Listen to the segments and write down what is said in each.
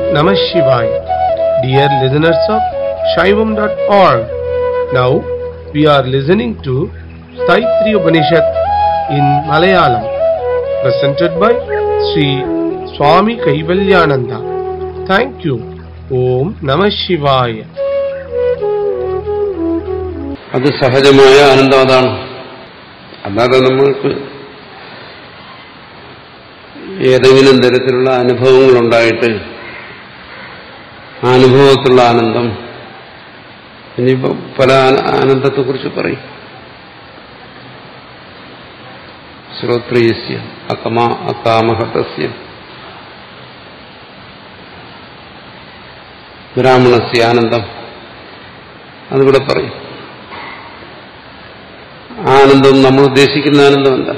Namah Shivaya. Dear listeners of Shaivam.org, now we are listening to Saitri Upanishad in Malayalam, presented by Sri Swami Kaivalyananda. Thank you. Om Namah Shivaya. അത് സഹജമായ ആനന്ദം അതാണ് അല്ലാതെ നമ്മൾക്ക് ഏതെങ്കിലും തരത്തിലുള്ള അനുഭവങ്ങൾ ഉണ്ടായിട്ട് ആ അനുഭവത്തിലുള്ള ആനന്ദം ഇനിയിപ്പോൾ പല ആനന്ദത്തെക്കുറിച്ച് പറയും ശ്രോത്രിയസ്യ അകമാ അകാമഹതസ്യ ബ്രാഹ്മണസ്യ ആനന്ദം അതിവിടെ പറയും ആനന്ദം നമ്മൾ ഉദ്ദേശിക്കുന്ന ആനന്ദമല്ല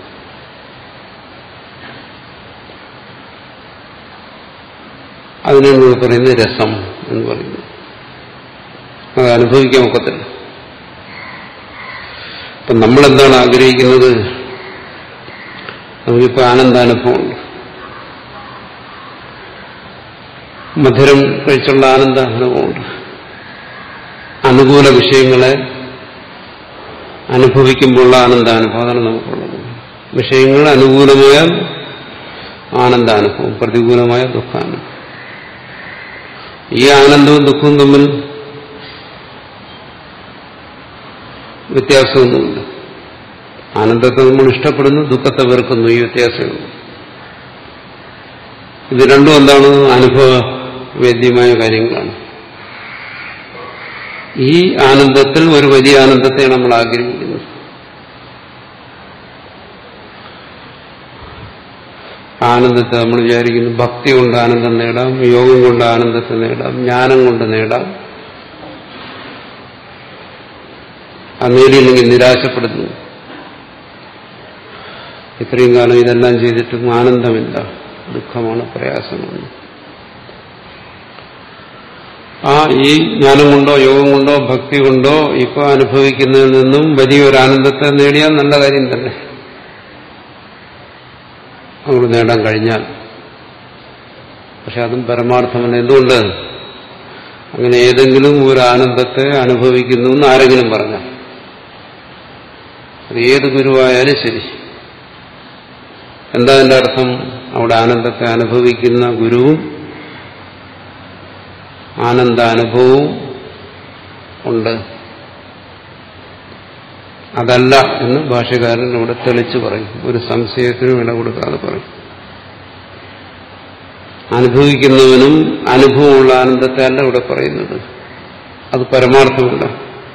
അതിനാണ് ഇവിടെ പറയുന്നത് രസം എന്ന് പറയുന്നത് അത് അനുഭവിക്കാൻ ഒക്കത്തില്ല അപ്പം നമ്മളെന്താണ് ആഗ്രഹിക്കുന്നത് നമുക്കിപ്പോൾ ആനന്ദാനുഭവമുണ്ട് മധുരം കഴിച്ചുള്ള ആനന്ദാനുഭവമുണ്ട് അനുകൂല വിഷയങ്ങളെ അനുഭവിക്കുമ്പോഴുള്ള ആനന്ദാനുഭവം അതാണ് നമുക്കുള്ളത് വിഷയങ്ങൾ അനുകൂലമായ ആനന്ദാനുഭവം പ്രതികൂലമായ ദുഃഖാനുഭവം ഈ ആനന്ദവും ദുഃഖവും തമ്മിൽ വ്യത്യാസമൊന്നുമില്ല ആനന്ദത്തെ നമ്മൾ ഇഷ്ടപ്പെടുന്നു ദുഃഖത്തെ വെറുക്കുന്നു ഈ വ്യത്യാസമുള്ളൂ ഇത് രണ്ടും എന്താണ് അനുഭവവേദ്യമായ കാര്യങ്ങളാണ് ഈ ആനന്ദത്തിൽ ഒരു വലിയ ആനന്ദത്തെ നമ്മൾ ആഗ്രഹിക്കുന്നു ആനന്ദത്തെ നമ്മൾ വിചാരിക്കുന്നു ഭക്തി കൊണ്ട് ആനന്ദം നേടാം യോഗം കൊണ്ട് ആനന്ദത്തെ നേടാം ജ്ഞാനം കൊണ്ട് നേടാം അത് നേടിയില്ലെങ്കിൽ നിരാശപ്പെടുന്നു ഇത്രയും കാലം ഇതെല്ലാം ചെയ്തിട്ടും ആനന്ദമില്ല ദുഃഖമാണ് പ്രയാസമാണ് ആ ഈ ജ്ഞാനം കൊണ്ടോ യോഗം കൊണ്ടോ ഭക്തി കൊണ്ടോ ഇപ്പൊ അനുഭവിക്കുന്നതിൽ നിന്നും വലിയൊരു ആനന്ദത്തെ നേടിയാൽ നല്ല കാര്യം തന്നെ അങ്ങോട്ട് നേടാൻ കഴിഞ്ഞാൽ പക്ഷെ അതും പരമാർത്ഥമല്ല എന്തുകൊണ്ട് അങ്ങനെ ഏതെങ്കിലും ഒരു ആനന്ദത്തെ അനുഭവിക്കുന്നു എന്ന് ആരെങ്കിലും പറഞ്ഞാൽ അത് ഏത് ഗുരുവായാലും ശരി എന്താ എൻ്റെ അർത്ഥം അവിടെ ആനന്ദത്തെ അനുഭവിക്കുന്ന ഗുരുവും ആനന്ദാനുഭവവും ഉണ്ട് അതല്ല എന്ന് ഭാഷകാരൻ ഇവിടെ തെളിച്ചു പറയും ഒരു സംശയത്തിനും ഇട കൊടുക്കാതെ പറയും അനുഭവിക്കുന്നവനും അനുഭവമുള്ള ആനന്ദത്തെ അല്ല ഇവിടെ പറയുന്നത് അത് പരമാർത്ഥമല്ല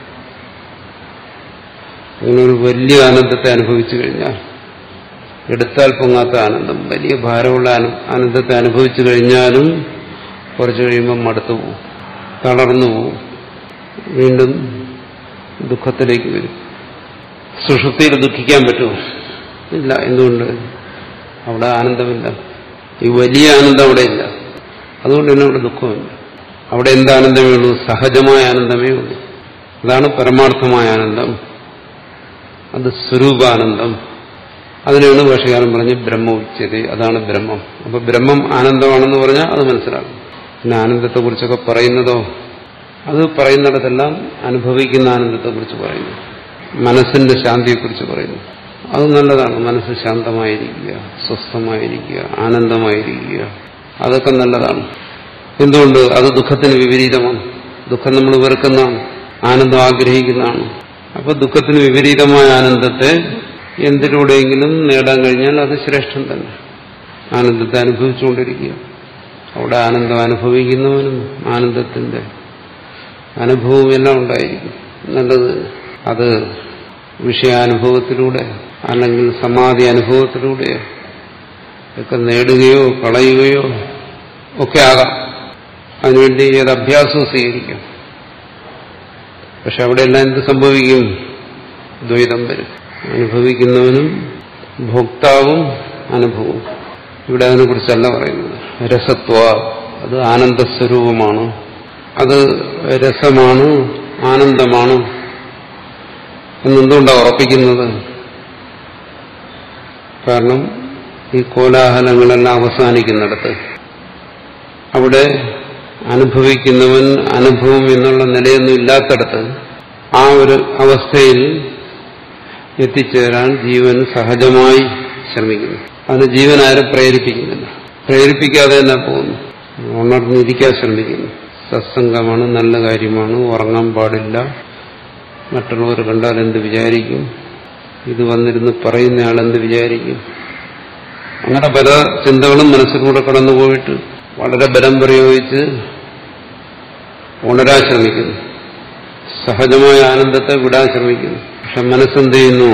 അങ്ങനെ ഒരു വലിയ ആനന്ദത്തെ അനുഭവിച്ചു കഴിഞ്ഞാൽ എടുത്താൽ പൊങ്ങാത്ത ആനന്ദം വലിയ ഭാരമുള്ള ആനന്ദത്തെ അനുഭവിച്ചു കഴിഞ്ഞാലും കുറച്ചു കഴിയുമ്പോൾ മടുത്തു പോകും തളർന്നു പോകും വീണ്ടും ദുഃഖത്തിലേക്ക് വരും സുഷുപ്തിയിൽ ദുഃഖിക്കാൻ പറ്റുമോ ഇല്ല എന്തുകൊണ്ട് അവിടെ ആനന്ദമില്ല ഈ വലിയ ആനന്ദം അവിടെ ഇല്ല അതുകൊണ്ട് തന്നെ അവിടെ ദുഃഖമില്ല അവിടെ എന്താനന്ദമേ ഉള്ളൂ സഹജമായ ആനന്ദമേ ഉള്ളൂ അതാണ് പരമാർത്ഥമായ ആനന്ദം അത് സ്വരൂപാനന്ദം അതിനാണ് ഭാഷകാരൻ പറഞ്ഞ് ബ്രഹ്മ ഉച്ചത് അതാണ് ബ്രഹ്മം അപ്പൊ ബ്രഹ്മം ആനന്ദമാണെന്ന് പറഞ്ഞാൽ അത് മനസ്സിലാക്കും പിന്നെ ആനന്ദത്തെക്കുറിച്ചൊക്കെ പറയുന്നതോ അത് പറയുന്നിടത്തെല്ലാം അനുഭവിക്കുന്ന ആനന്ദത്തെക്കുറിച്ച് പറയുന്നു മനസ്സിന്റെ ശാന്തിയെക്കുറിച്ച് പറയുന്നു അത് നല്ലതാണ് മനസ്സ് ശാന്തമായിരിക്കുക സ്വസ്ഥമായിരിക്കുക ആനന്ദമായിരിക്കുക അതൊക്കെ നല്ലതാണ് എന്തുകൊണ്ട് അത് ദുഃഖത്തിന് വിപരീതമാണ് ദുഃഖം നമ്മൾ വെറുക്കുന്നതാണ് ആനന്ദം ആഗ്രഹിക്കുന്നതാണ് അപ്പൊ ദുഃഖത്തിന് വിപരീതമായ ആനന്ദത്തെ എന്തിലൂടെയെങ്കിലും നേടാൻ കഴിഞ്ഞാൽ അത് ശ്രേഷ്ഠം തന്നെ ആനന്ദത്തെ അനുഭവിച്ചുകൊണ്ടിരിക്കുക അവിടെ ആനന്ദം അനുഭവിക്കുന്നവനും ആനന്ദത്തിന്റെ അനുഭവവും എല്ലാം ഉണ്ടായിരിക്കും നല്ലത് അത് വിഷയാനുഭവത്തിലൂടെ അല്ലെങ്കിൽ സമാധി അനുഭവത്തിലൂടെ ഒക്കെ നേടുകയോ കളയുകയോ ഒക്കെ ആകാം അതിനുവേണ്ടി ഏത് അഭ്യാസവും സ്വീകരിക്കാം പക്ഷെ അവിടെ എല്ലാം എന്ത് സംഭവിക്കും ദ്വൈതം വരും അനുഭവിക്കുന്നവനും ഭോക്താവും അനുഭവവും ഇവിടെ അതിനെക്കുറിച്ചല്ല പറയുന്നത് രസത്വ അത് ആനന്ദസ്വരൂപമാണ് അത് രസമാണ് ആനന്ദമാണ് എന്നെന്തുകൊണ്ടാണ് ഉറപ്പിക്കുന്നത് കാരണം ഈ കോലാഹലങ്ങളെല്ലാം അവസാനിക്കുന്നിടത്ത് അവിടെ അനുഭവിക്കുന്നവൻ അനുഭവം എന്നുള്ള നിലയൊന്നും ഇല്ലാത്തടത്ത് ആ ഒരു അവസ്ഥയിൽ എത്തിച്ചേരാൻ ജീവൻ സഹജമായി ശ്രമിക്കുന്നു അതിന് ജീവൻ ആരും പ്രേരിപ്പിക്കുന്നില്ല പ്രേരിപ്പിക്കാതെ തന്നെ പോകുന്നു ഉണർന്നിരിക്കാൻ ശ്രമിക്കുന്നു സത്സംഗമാണ് നല്ല കാര്യമാണ് ഉറങ്ങാൻ പാടില്ല മറ്റുള്ളവർ കണ്ടാൽ എന്ത് വിചാരിക്കും ഇത് വന്നിരുന്ന് പറയുന്നയാൾ എന്ത് വിചാരിക്കും അങ്ങനെ പല ചിന്തകളും മനസ്സിലൂടെ കടന്നുപോയിട്ട് വളരെ ബലം പ്രയോഗിച്ച് ഉണരാൻ ശ്രമിക്കുന്നു സഹജമായ ആനന്ദത്തെ വിടാൻ ശ്രമിക്കുന്നു പക്ഷെ മനസ്സെന്ത് ചെയ്യുന്നു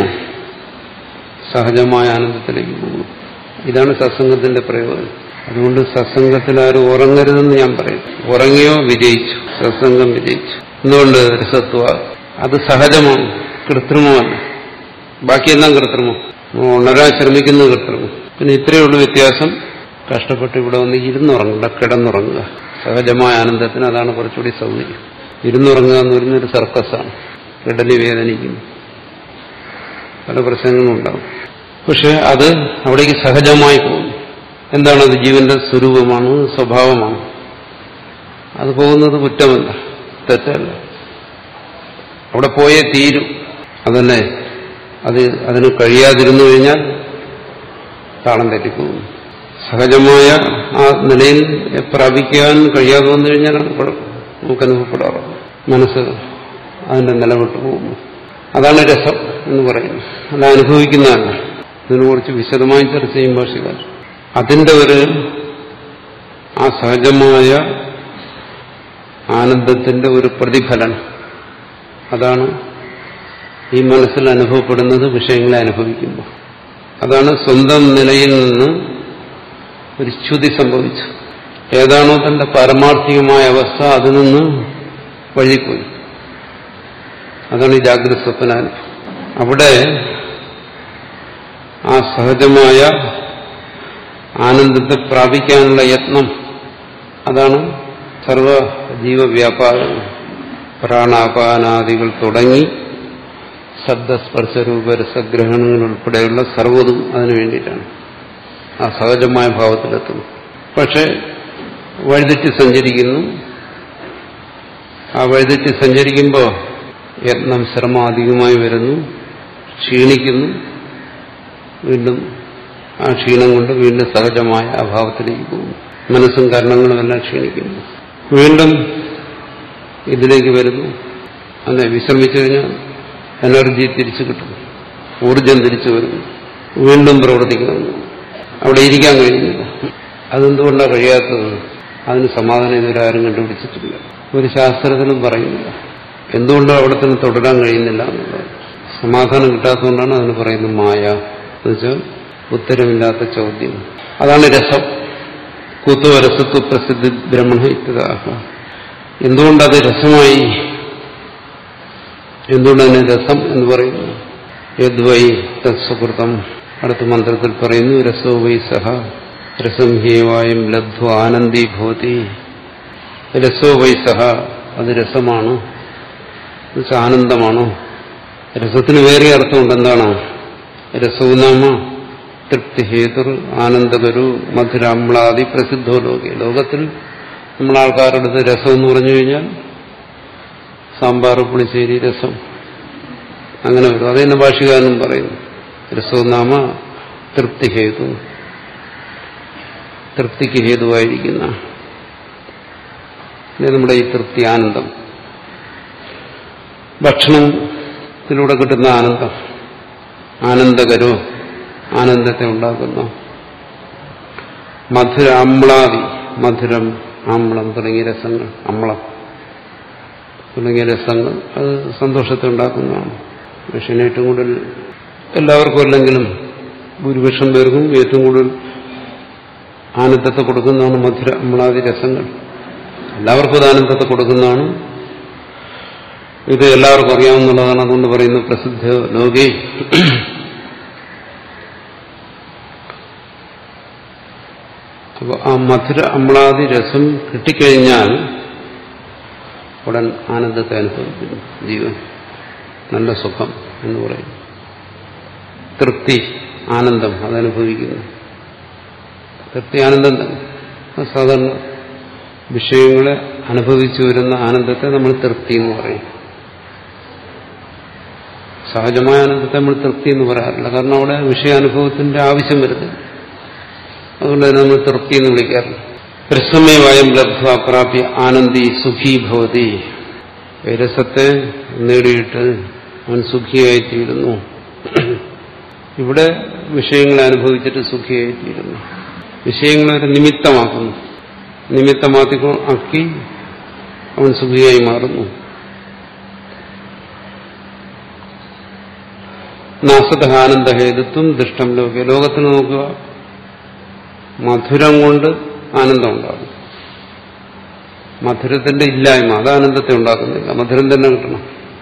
സഹജമായ ആനന്ദത്തിലേക്ക് പോകുന്നു ഇതാണ് സത്സംഗത്തിന്റെ പ്രയോജനം അതുകൊണ്ട് സത്സംഗത്തിൽ ആരും ഉറങ്ങരുതെന്ന് ഞാൻ പറയും ഉറങ്ങിയോ വിജയിച്ചു സത്സംഗം വിജയിച്ചു എന്തുകൊണ്ട് രസത്വ അത് സഹജമാണ് കൃത്രിമമല്ല ബാക്കിയെല്ലാം കൃത്രിമം ഉണരാൻ ശ്രമിക്കുന്നത് കൃത്രിമം പിന്നെ ഇത്രയേ ഉള്ളൂ വ്യത്യാസം കഷ്ടപ്പെട്ട് ഇവിടെ വന്ന് ഇരുന്നുറങ്ങുക കിടന്നുറങ്ങുക സഹജമായ ആനന്ദത്തിന് അതാണ് കുറച്ചുകൂടി സൗകര്യം ഇരുന്നുറങ്ങുക എന്ന് പറയുന്നൊരു സർക്കസാണ് കിടലി വേദനിക്കുന്നു പല പ്രശ്നങ്ങളും ഉണ്ടാവും പക്ഷെ അത് അവിടേക്ക് സഹജമായി പോകുന്നു എന്താണ് അത് ജീവന്റെ സ്വരൂപമാണ് സ്വഭാവമാണ് അത് പോകുന്നത് കുറ്റമല്ല തെറ്റല്ല അവിടെ പോയേ തീരും അതല്ലേ അത് അതിന് കഴിയാതിരുന്നു കഴിഞ്ഞാൽ താളം തെറ്റിപ്പോകും സഹജമായ ആ നിലയിൽ പ്രാപിക്കാൻ കഴിയാതെ വന്നു കഴിഞ്ഞാൽ നമുക്ക് അനുഭവപ്പെടാറുണ്ട് മനസ്സ് അതിന്റെ നിലവിട്ട് പോകുന്നു അതാണ് രസം എന്ന് പറയുന്നത് അത് അനുഭവിക്കുന്നതല്ല ഇതിനെക്കുറിച്ച് വിശദമായി ചർച്ച ചെയ്യും ഭാഷകാർ അതിന്റെ ഒരു ആ സഹജമായ ആനന്ദത്തിന്റെ ഒരു പ്രതിഫലനം അതാണ് ഈ മനസ്സിൽ അനുഭവപ്പെടുന്നത് വിഷയങ്ങളെ അനുഭവിക്കുമ്പോൾ അതാണ് സ്വന്തം നിലയിൽ നിന്ന് ഒരു ച്യുതി സംഭവിച്ചു ഏതാണോ തന്റെ പാരമാർത്ഥികമായ അവസ്ഥ അതിൽ നിന്ന് വഴിപ്പോയി അതാണ് ഈ ജാഗ്രത സ്വപ്നാനുഭവം അവിടെ ആ സഹജമായ ആനന്ദത്തെ പ്രാപിക്കാനുള്ള യത്നം അതാണ് സർവ ജീവവ്യാപാരം പ്രാണാപാനാദികൾ തുടങ്ങി ശബ്ദസ്പർശരൂപ രസഗ്രഹണങ്ങൾ ഉൾപ്പെടെയുള്ള സർവ്വതും അതിനു വേണ്ടിയിട്ടാണ് ആ സഹജമായ ഭാവത്തിലെത്തുന്നു പക്ഷെ വഴിതെറ്റി സഞ്ചരിക്കുന്നു ആ വഴിതെറ്റി സഞ്ചരിക്കുമ്പോൾ യത്നം ശ്രമം അധികമായി വരുന്നു ക്ഷീണിക്കുന്നു വീണ്ടും ആ ക്ഷീണം കൊണ്ട് വീണ്ടും സഹജമായ അഭാവത്തിലേക്ക് പോകുന്നു മനസ്സും കരണങ്ങളും എല്ലാം ക്ഷീണിക്കുന്നു വീണ്ടും ഇതിലേക്ക് വരുന്നു അങ്ങനെ വിശ്രമിച്ചു കഴിഞ്ഞാൽ എനർജി തിരിച്ചു കിട്ടും ഊർജം തിരിച്ചു വരുന്നു വീണ്ടും പ്രവർത്തിക്കുന്നു അവിടെ ഇരിക്കാൻ കഴിയുന്നില്ല അതെന്തുകൊണ്ടാണ് കഴിയാത്തത് അതിന് സമാധാനം ഇതുവരെ ആരും കണ്ടുപിടിച്ചിട്ടില്ല ഒരു ശാസ്ത്രത്തിനും പറയുന്നില്ല എന്തുകൊണ്ടാണ് അവിടെ തന്നെ തുടരാൻ കഴിയുന്നില്ല എന്നുള്ളത് സമാധാനം കിട്ടാത്തതുകൊണ്ടാണ് അതിന് പറയുന്നത് മായ എന്നുവെച്ചാൽ ഉത്തരമില്ലാത്ത ചോദ്യം അതാണ് രസം കുത്തുവ രസത്വ പ്രസിദ്ധി ബ്രഹ്മണ ഇത്യതാഹ എന്തുകൊണ്ടത് രസമായി എന്തുകൊണ്ടതിന് രസം എന്ന് പറയുന്നു യദ്വൈ തത്സുഹൃതം അടുത്ത മന്ത്രത്തിൽ പറയുന്നു രസോ വൈ സഹ രസം ഹേവായും ലബ്ധ ആനന്ദി ഭവതി രസോ വൈ സഹ അത് രസമാണ് എന്നുവെച്ചാൽ ആനന്ദമാണോ രസത്തിന് വേറെ അർത്ഥമുണ്ട് എന്താണ് രസവും നാമ തൃപ്തിഹേതുർ ആനന്ദകരു മധുരാമ്ലാദി പ്രസിദ്ധോ ലോകെ ലോകത്തിൽ നമ്മൾ ആൾക്കാരുടെ അടുത്ത് രസം എന്ന് പറഞ്ഞു കഴിഞ്ഞാൽ സാമ്പാർ പുളിശ്ശേരി രസം അങ്ങനെ വരും അതേ തന്നെ ഭാഷകാരനും പറയുന്നു രസവും നാമ തൃപ്തിഹേതു തൃപ്തിക്ക് ഹേതുവായിരിക്കുന്ന നമ്മുടെ ഈ തൃപ്തി ആനന്ദം ഭക്ഷണത്തിലൂടെ കിട്ടുന്ന ആനന്ദം ആനന്ദകരോ ആനന്ദത്തെ ഉണ്ടാക്കുന്ന മധുര അമ്ലാദി മധുരം ആമ്ളം തുടങ്ങിയ രസങ്ങൾ അമ്ളം തുടങ്ങിയ രസങ്ങൾ അത് സന്തോഷത്തെ ഉണ്ടാക്കുന്നതാണ് മനുഷ്യന് ഏറ്റവും കൂടുതൽ എല്ലാവർക്കും അല്ലെങ്കിലും ഭൂരിപക്ഷം പേർക്കും ഏറ്റവും കൂടുതൽ ആനന്ദത്തെ കൊടുക്കുന്നതാണ് മധുര അമ്ലാദി രസങ്ങൾ എല്ലാവർക്കും അത് ആനന്ദത്തെ കൊടുക്കുന്നതാണ് ഇത് എല്ലാവർക്കും അറിയാവുന്നതാണ് അതുകൊണ്ട് പറയുന്നു പ്രസിദ്ധ ലോകേ അപ്പോൾ ആ മധുര അമ്ലാദി രസം കിട്ടിക്കഴിഞ്ഞാൽ ഉടൻ ആനന്ദത്തെ അനുഭവിക്കുന്നു ജീവൻ നല്ല സുഖം എന്ന് പറയും തൃപ്തി ആനന്ദം അതനുഭവിക്കുന്നു തൃപ്തി ആനന്ദം തന്നെ സാധാരണ വിഷയങ്ങളെ അനുഭവിച്ചു വരുന്ന ആനന്ദത്തെ നമ്മൾ തൃപ്തി എന്ന് പറയും സഹജമായ ആനന്ദത്തെ നമ്മൾ തൃപ്തി എന്ന് പറയാറില്ല കാരണം അവിടെ വിഷയാനുഭവത്തിന്റെ ആവശ്യം വരുന്നില്ല അതുകൊണ്ട് തന്നെ നമ്മൾ തൃപ്തി എന്ന് വിളിക്കാറില്ല രസമയവായം ലബ്ധ പ്രാപ്യ ആനന്ദി സുഖി ഭവതി രസത്തെ നേടിയിട്ട് അവൻ സുഖിയായിത്തീരുന്നു ഇവിടെ വിഷയങ്ങളെ അനുഭവിച്ചിട്ട് സുഖിയായിത്തീരുന്നു വിഷയങ്ങളെ ഒരു നിമിത്തമാക്കുന്നു നിമിത്തമാക്കി ആക്കി അവൻ സുഖിയായി മാറുന്നു നാസത ആനന്ദഹേതുത്വം ദുഷ്ടം ലോക ലോകത്തിൽ നോക്കുക മധുരം കൊണ്ട് ആനന്ദം ഉണ്ടാകും മധുരത്തിന്റെ ഇല്ലായ്മ അത് ആനന്ദത്തെ ഉണ്ടാക്കുന്നില്ല മധുരം തന്നെ കിട്ടണം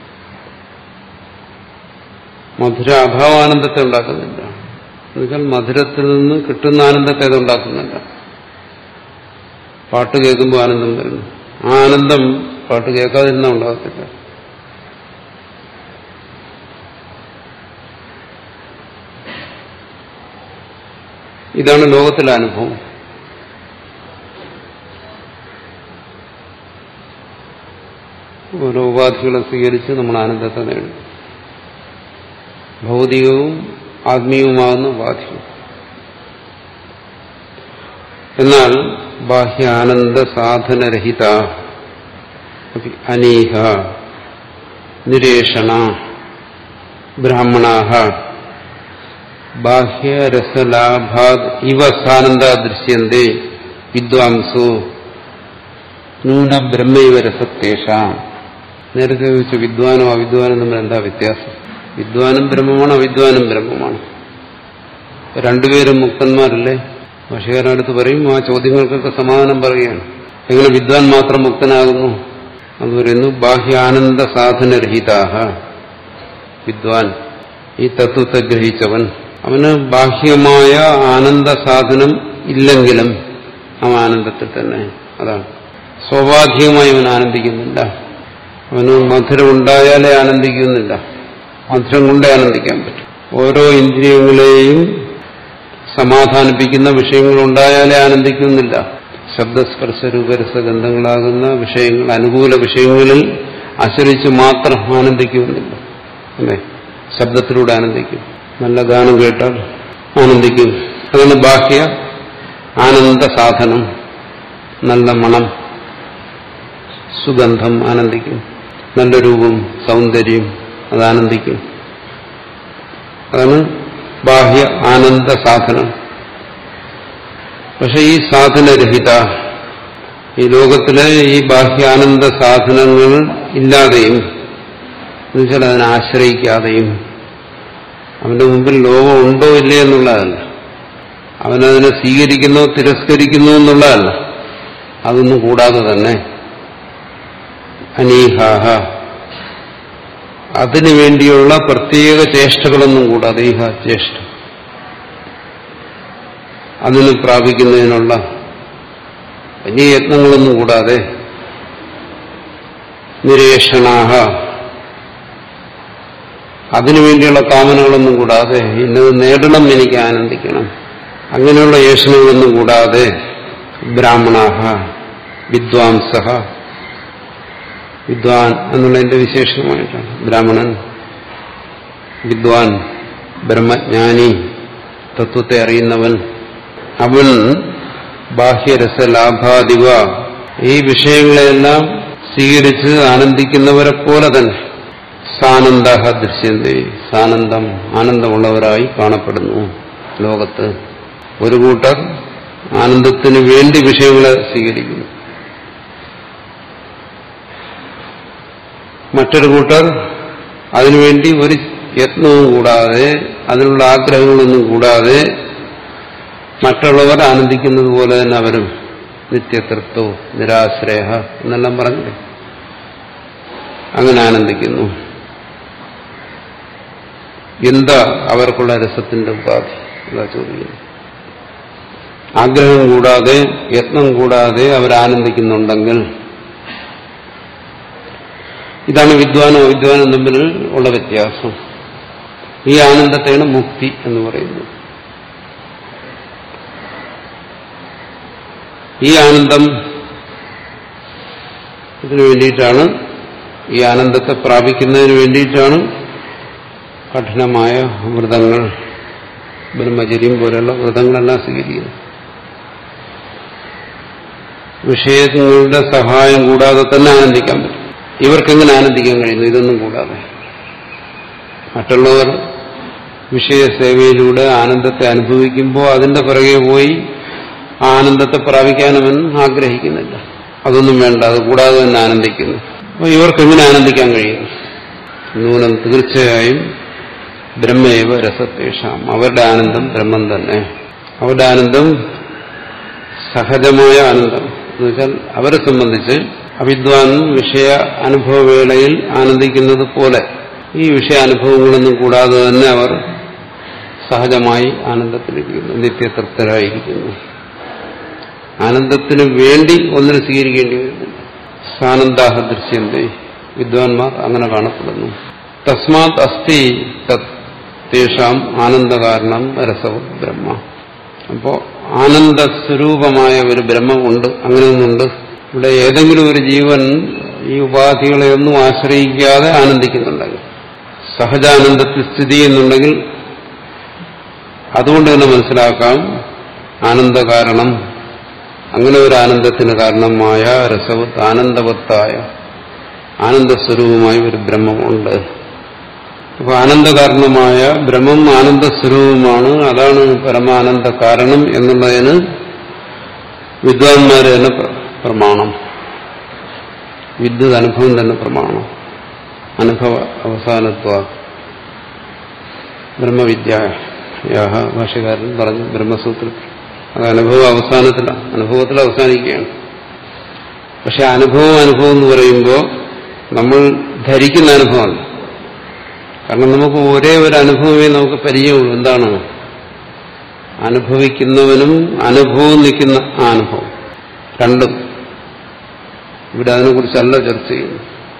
മധുര അഭാവാനന്ദത്തെ ഉണ്ടാക്കുന്നില്ല എന്നുവെച്ചാൽ മധുരത്തിൽ നിന്ന് കിട്ടുന്ന ആനന്ദത്തെ അത് ഉണ്ടാക്കുന്നില്ല പാട്ട് കേൾക്കുമ്പോൾ ആനന്ദം വരുന്നു ആ ആനന്ദം പാട്ട് കേൾക്കാതിരുന്ന ഉണ്ടാകത്തില്ല ഇതാണ് ലോകത്തിലെ അനുഭവം ഓരോ ഉപാധികളെ സ്വീകരിച്ച് നമ്മൾ ആനന്ദത്തെ നേടും ഭൗതികവും ആത്മീയവുമാകുന്ന ഉപാധികൾ എന്നാൽ ബാഹ്യാനന്ദ സാധനരഹിത അനീഹ നിരേഷണ ബ്രാഹ്മണാഹ ബാഹ്യരസലാഭാത് ഇവ സാനന്ദ ദൃശ്യന്തേ വിദ്വാംസോ നൂന ബ്രഹ്മൈവ രസത്തേഷ നേരത്തെ ചോദിച്ചു വിദ്വാനും അവിദ്വാനും തമ്മിൽ എന്താ വ്യത്യാസം വിദ്വാനും ബ്രഹ്മമാണ് അവിദ്വാനും ബ്രഹ്മമാണ് രണ്ടുപേരും മുക്തന്മാരല്ലേ ഭാഷകാരടുത്ത് പറയും ആ ചോദ്യങ്ങൾക്കൊക്കെ സമാധാനം പറയുകയാണ് എങ്ങനെ വിദ്വാൻ മാത്രം മുക്തനാകുന്നു അത് പറയുന്നു ബാഹ്യാനന്ദ സാധനരഹിതാഹ വിദ്വാൻ ഈ തത്വത്തെ ഗ്രഹിച്ചവൻ അവന് ബാഹ്യമായ ആനന്ദ സാധനം ഇല്ലെങ്കിലും അവൻ ആനന്ദത്തിൽ തന്നെ അതാണ് സ്വാഭാവികമായി അവൻ ആനന്ദിക്കുന്നില്ല അവന് മധുരം ഉണ്ടായാലേ ആനന്ദിക്കുന്നില്ല മധുരം കൊണ്ടേ ആനന്ദിക്കാൻ പറ്റും ഓരോ ഇന്ദ്രിയങ്ങളെയും സമാധാനിപ്പിക്കുന്ന വിഷയങ്ങൾ ഉണ്ടായാലേ ആനന്ദിക്കുന്നില്ല ശബ്ദസ്പർശ രൂപരസ ഗന്ധങ്ങളാകുന്ന വിഷയങ്ങൾ അനുകൂല വിഷയങ്ങളിൽ ആശ്രയിച്ച് മാത്രം ആനന്ദിക്കുന്നില്ല അല്ലേ ശബ്ദത്തിലൂടെ ആനന്ദിക്കും നല്ല ഗാനം കേട്ടാൽ ആനന്ദിക്കും അതാണ് ബാഹ്യ ആനന്ദ സാധനം നല്ല മണം സുഗന്ധം ആനന്ദിക്കും നല്ല രൂപം സൗന്ദര്യം അത് ആനന്ദിക്കും അതാണ് ബാഹ്യ ആനന്ദ സാധനം പക്ഷെ ഈ സാധനരഹിത ഈ ലോകത്തിലെ ഈ ബാഹ്യാനന്ദ സാധനങ്ങൾ ഇല്ലാതെയും എന്നുവെച്ചാൽ അതിനെ ആശ്രയിക്കാതെയും അവന്റെ മുമ്പിൽ ലോകം ഉണ്ടോ ഇല്ലേ എന്നുള്ളതല്ല അവനതിനെ സ്വീകരിക്കുന്നോ തിരസ്കരിക്കുന്നോ എന്നുള്ളതല്ല അതൊന്നും കൂടാതെ തന്നെ അനീഹാഹ അതിനു വേണ്ടിയുള്ള പ്രത്യേക ചേഷ്ടകളൊന്നും കൂടാതെ ഈഹ ചേഷ്ട അതിന് പ്രാപിക്കുന്നതിനുള്ള വലിയ യത്നങ്ങളൊന്നും കൂടാതെ നിരേഷണാഹ അതിനുവേണ്ടിയുള്ള കാമനകളൊന്നും കൂടാതെ ഇന്നത് നേടണം എനിക്ക് ആനന്ദിക്കണം അങ്ങനെയുള്ള യേശനങ്ങളൊന്നും കൂടാതെ ബ്രാഹ്മണാഹ വിദ്വാംസഹ വിദ്വാൻ എന്നുള്ളതിന്റെ വിശേഷണമായിട്ടാണ് ബ്രാഹ്മണൻ വിദ്വാൻ ബ്രഹ്മജ്ഞാനി തത്വത്തെ അറിയുന്നവൻ അവൻ ബാഹ്യരസലാഭാദിവ ഈ വിഷയങ്ങളെല്ലാം സ്വീകരിച്ച് ആനന്ദിക്കുന്നവരെ പോലെ തന്നെ സാനന്ദ ദൃശ്യന്തേ സാനന്ദം ആനന്ദമുള്ളവരായി കാണപ്പെടുന്നു ലോകത്ത് ഒരു കൂട്ടർ ആനന്ദത്തിന് വേണ്ടി വിഷയങ്ങളെ സ്വീകരിക്കുന്നു മറ്റൊരു കൂട്ടർ അതിനുവേണ്ടി ഒരു യത്നവും കൂടാതെ അതിനുള്ള ആഗ്രഹങ്ങളൊന്നും കൂടാതെ മറ്റുള്ളവർ ആനന്ദിക്കുന്നത് പോലെ തന്നെ അവരും നിത്യതൃപ്തോ നിരാശ്രയ എന്നെല്ലാം പറഞ്ഞില്ലേ അങ്ങനെ ആനന്ദിക്കുന്നു എന്താ അവർക്കുള്ള രസത്തിന്റെ ഉപാധി അതാ ചോദിക്കുന്നു ആഗ്രഹം കൂടാതെ യത്നം കൂടാതെ അവരാനന്ദിക്കുന്നുണ്ടെങ്കിൽ ഇതാണ് വിദ്വാനും അവിദ്വാനും തമ്മിൽ ഉള്ള വ്യത്യാസം ഈ ആനന്ദത്തെയാണ് മുക്തി എന്ന് പറയുന്നത് ഈ ആനന്ദം ഇതിനു വേണ്ടിയിട്ടാണ് ഈ ആനന്ദത്തെ പ്രാപിക്കുന്നതിന് വേണ്ടിയിട്ടാണ് കഠിനമായ വ്രതങ്ങൾ ബ്രഹ്മചര്യം പോലെയുള്ള വ്രതങ്ങളെല്ലാം സ്വീകരിക്കുന്നത് വിഷയങ്ങളുടെ സഹായം കൂടാതെ തന്നെ ആനന്ദിക്കാൻ പറ്റും ഇവർക്കെങ്ങനെ ആനന്ദിക്കാൻ കഴിയുന്നു ഇതൊന്നും കൂടാതെ മറ്റുള്ളവർ വിഷയസേവയിലൂടെ ആനന്ദത്തെ അനുഭവിക്കുമ്പോൾ അതിന്റെ പിറകെ പോയി ആ ആനന്ദത്തെ പ്രാപിക്കാൻ അവൻ ആഗ്രഹിക്കുന്നില്ല അതൊന്നും വേണ്ട അത് കൂടാതെ തന്നെ ആനന്ദിക്കുന്നു അപ്പോൾ ഇവർക്കെങ്ങനെ ആനന്ദിക്കാൻ കഴിയും നൂനം തീർച്ചയായും ബ്രഹ്മേവ രസത്തേഷാം അവരുടെ ആനന്ദം ബ്രഹ്മം തന്നെ അവരുടെ ആനന്ദം സഹജമായ ആനന്ദം എന്ന് വെച്ചാൽ അവരെ സംബന്ധിച്ച് അവിദ്വാൻ വിഷയ അനുഭവവേളയിൽ ആനന്ദിക്കുന്നത് പോലെ ഈ വിഷയാനുഭവങ്ങളൊന്നും കൂടാതെ തന്നെ അവർ സഹജമായി ആനന്ദത്തിലിരിക്കുന്നു നിത്യതൃപ്തരായിരിക്കുന്നു ആനന്ദത്തിന് വേണ്ടി ഒന്നിനെ സ്വീകരിക്കേണ്ടി വരുന്നില്ല സാനന്ദാഹ ദൃശ്യന്തേ വിദ്വാൻമാർ അങ്ങനെ കാണപ്പെടുന്നു തസ്മാത് അസ്ഥി തേഷാം ആനന്ദകാരണം രസവ ബ്രഹ്മ അപ്പോ ആനന്ദസ്വരൂപമായ ഒരു ബ്രഹ്മമുണ്ട് അങ്ങനെ ഒന്നുണ്ട് ഇവിടെ ഏതെങ്കിലും ഒരു ജീവൻ ഈ ഉപാധികളെ ഒന്നും ആശ്രയിക്കാതെ ആനന്ദിക്കുന്നുണ്ടെങ്കിൽ സഹജാനന്ദത്തിൽ സ്ഥിതി ചെയ്യുന്നുണ്ടെങ്കിൽ അതുകൊണ്ട് തന്നെ മനസ്സിലാക്കാം ആനന്ദകാരണം അങ്ങനെ ഒരു ആനന്ദത്തിന് കാരണമായ രസവത്ത് ആനന്ദവത്തായ ആനന്ദസ്വരൂപമായ ഒരു ബ്രഹ്മമുണ്ട് അപ്പൊ ആനന്ദകാരണമായ ബ്രഹ്മം ആനന്ദസ്വരൂപമാണ് അതാണ് പരമാനന്ദ കാരണം എന്നുള്ളതിന് വിദ്വാൻമാര് തന്നെ പ്രമാണം വിദ്യുത് അനുഭവം തന്നെ പ്രമാണം അനുഭവ അവസാനത്വ ബ്രഹ്മവിദ്യ ഭാഷകാരൻ പറഞ്ഞു ബ്രഹ്മസൂത്രത്തിൽ അത് അനുഭവം അവസാനത്തിലാണ് അനുഭവത്തിൽ അവസാനിക്കുകയാണ് പക്ഷെ അനുഭവം അനുഭവം എന്ന് പറയുമ്പോൾ നമ്മൾ ധരിക്കുന്ന അനുഭവമല്ല കാരണം നമുക്ക് ഒരേ ഒരു അനുഭവമേ നമുക്ക് പരിചയമുള്ളൂ എന്താണ് അനുഭവിക്കുന്നവനും അനുഭവം നിൽക്കുന്ന ആ അനുഭവം രണ്ടും ഇവിടെ അതിനെക്കുറിച്ചല്ല ചർച്ച ചെയ്യുന്നു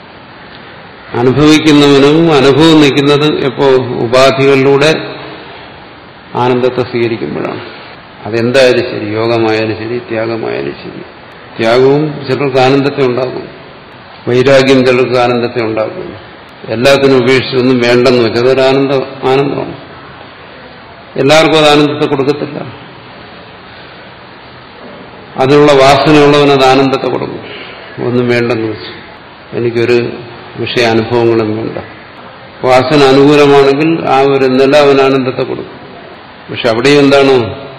അനുഭവിക്കുന്നവനും അനുഭവം നിൽക്കുന്നത് എപ്പോ ഉപാധികളിലൂടെ ആനന്ദത്തെ സ്വീകരിക്കുമ്പോഴാണ് അതെന്തായാലും ശരി യോഗമായാലും ശരി ത്യാഗമായാലും ശരി ത്യാഗവും ചിലർക്ക് ആനന്ദത്തെ ഉണ്ടാക്കും വൈരാഗ്യം ചിലർക്ക് ആനന്ദത്തെ ഉണ്ടാക്കും എല്ലാത്തിനും ഉപേക്ഷിച്ച് ഒന്നും വേണ്ടെന്ന് വെച്ചാൽ അതൊരു ആനന്ദ ആനന്ദമാണ് എല്ലാവർക്കും അത് ആനന്ദത്തെ കൊടുക്കത്തില്ല അതിനുള്ള വാസനയുള്ളവൻ അത് ആനന്ദത്തെ കൊടുക്കും ഒന്നും വേണ്ടെന്ന് വെച്ചു എനിക്കൊരു വിഷയാനുഭവങ്ങളും വേണ്ട വാസന അനുകൂലമാണെങ്കിൽ ആ ഒരു നില അവൻ ആനന്ദത്തെ കൊടുക്കും പക്ഷെ അവിടെയും എന്താണ്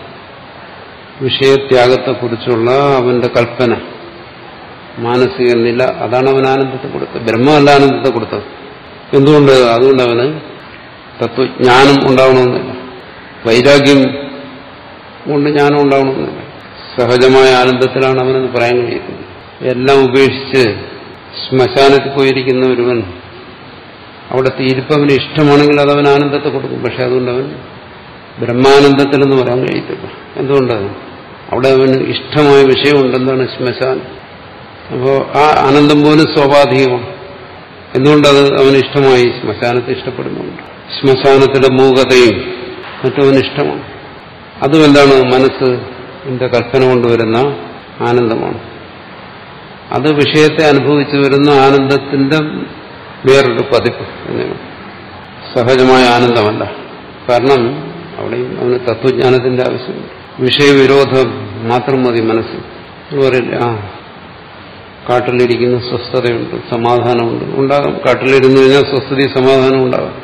വിഷയത്യാഗത്തെക്കുറിച്ചുള്ള അവന്റെ കൽപ്പന മാനസിക നില അതാണ് അവൻ ആനന്ദത്തെ കൊടുത്തത് ബ്രഹ്മമല്ല ആനന്ദത്തെ കൊടുത്തത് എന്തുകൊണ്ട് അതുകൊണ്ട് അവന് തത്വജ്ഞാനം ഉണ്ടാവണമെന്നില്ല വൈരാഗ്യം കൊണ്ട് ജ്ഞാനം ഉണ്ടാവണമെന്നില്ല സഹജമായ ആനന്ദത്തിലാണ് അവനെന്ന് പറയാൻ കഴിയുന്നത് എല്ലാം ഉപേക്ഷിച്ച് ശ്മശാനത്തിൽ പോയിരിക്കുന്ന ഒരുവൻ അവിടുത്തെ ഇരിപ്പവന് ഇഷ്ടമാണെങ്കിൽ അത് അവൻ ആനന്ദത്തെ കൊടുക്കും പക്ഷെ അതുകൊണ്ട് അവൻ ബ്രഹ്മാനന്ദത്തിലെന്ന് പറയാൻ കഴിയത്തില്ല എന്തുകൊണ്ട് അവിടെ അവന് ഇഷ്ടമായ വിഷയമുണ്ടെന്താണ് ശ്മശാനം അപ്പോൾ ആ ആനന്ദം പോലും സ്വാഭാവികമാണ് എന്തുകൊണ്ടത് അവന് ഇഷ്ടമായി ശ്മശാനത്തെ ഇഷ്ടപ്പെടുന്നുണ്ട് ശ്മശാനത്തിലെ മൂകതയും മറ്റവന് ഇഷ്ടമാണ് അതും എന്താണ് മനസ്സ് എന്റെ കൽപ്പന കൊണ്ടുവരുന്ന ആനന്ദമാണ് അത് വിഷയത്തെ അനുഭവിച്ചു വരുന്ന ആനന്ദത്തിന്റെ വേറൊരു പതിപ്പ് എന്നാണ് സഹജമായ ആനന്ദമല്ല കാരണം അവിടെയും അവന് തത്വജ്ഞാനത്തിന്റെ ആവശ്യമുണ്ട് വിഷയവിരോധം മാത്രം മതി മനസ്സിൽ പറയില്ല ആ കാട്ടിലിരിക്കുന്ന സ്വസ്ഥതയുണ്ട് സമാധാനമുണ്ട് ഉണ്ടാകാം കാട്ടിലിരുന്നു കഴിഞ്ഞാൽ സ്വസ്ഥതയും സമാധാനം ഉണ്ടാകാം